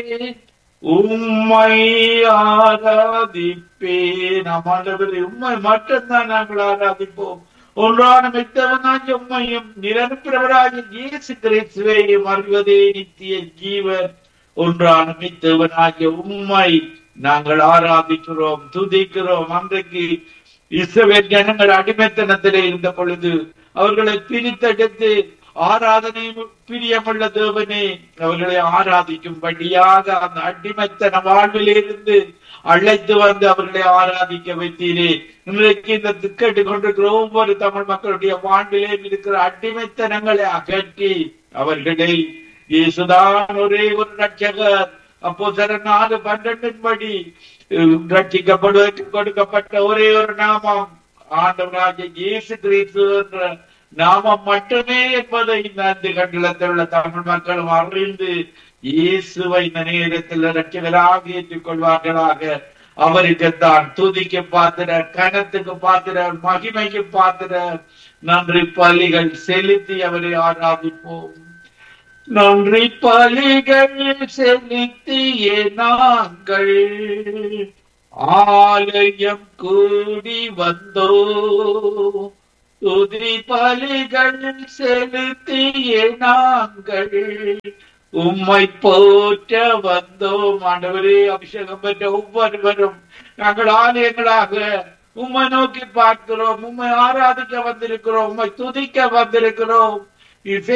உம்மை ஆராதிப்பேன் ஆண்டவரே உம்மை மட்டும்தான் நாங்கள் ஆராதிப்போம் ஒன்றான மெத்தவனாகிய உம்மையும் நிரம்பிரவராகிய இயேசு கிறிஸ்துவையும் அறிவதே நித்திய ஜீவன் ஒன்றான மெத்தவனாகிய உம்மை நாங்கள் ஆராதிக்கிறோம் துதிக்கிறோம் அன்றைக்கு இஸ்ரவேல் ஜனங்கள் அடிமைத்தனத்திலே இருந்த பொழுது அவர்களை பிரித்தெடுத்து ஆராதனை பிரியமுள்ள தேவனே அவர்களை ஆராதிக்கும்படியாக அந்த அடிமைத்தன வாழ்விலிருந்து அழைத்து வந்து அவர்களை ஆராதிக்க வைத்தீரே இன்றைக்கு இந்த திக்கெட்டு கொண்டிருக்கிற ஒவ்வொரு தமிழ் மக்களுடைய வாழ்விலே இருக்கிற அடிமைத்தனங்களை அகற்றி அவர்களை இயேசுதான் ஒரே ஒரு ரட்சகர் அப்போ சில நாலு பன்னெண்டின் படி ரட்சிக்கப்படுவதற்கு கொடுக்கப்பட்ட ஒரே ஒரு நாமம் ஆண்டவராகிய இயேசு கிறிஸ்து என்ற நாமம் மட்டுமே என்பதை இந்த அஞ்சு கண்டலத்தில் உள்ள தமிழ் மக்களும் அறிந்து இயேசுவை இந்த நேரத்தில் ரட்சகராக ஏற்றுக் கொள்வார்களாக அவருக்கு தான் துதிக்கு பாத்திர கனத்துக்கு பாத்திர மகிமைக்கு பாத்திர நன்றி பலிகள் செலுத்தி அவரை ஆராதிப்போம் நன்றி பலிகள் செலுத்திய நாங்கள் ஆலயம் கூடி வந்தோ துதி பலிகள் செலுத்திய நாங்கள் உம்மை போற்ற வந்தோம் ஆண்டவரே அபிஷேகம் பெற்ற ஒவ்வொருவரும் நாங்கள் ஆலயங்களாக உம்மை நோக்கி பார்க்கிறோம் உம்மை ஆராதிக்க வந்திருக்கிறோம் உம்மை துதிக்க வந்திருக்கிறோம் இசை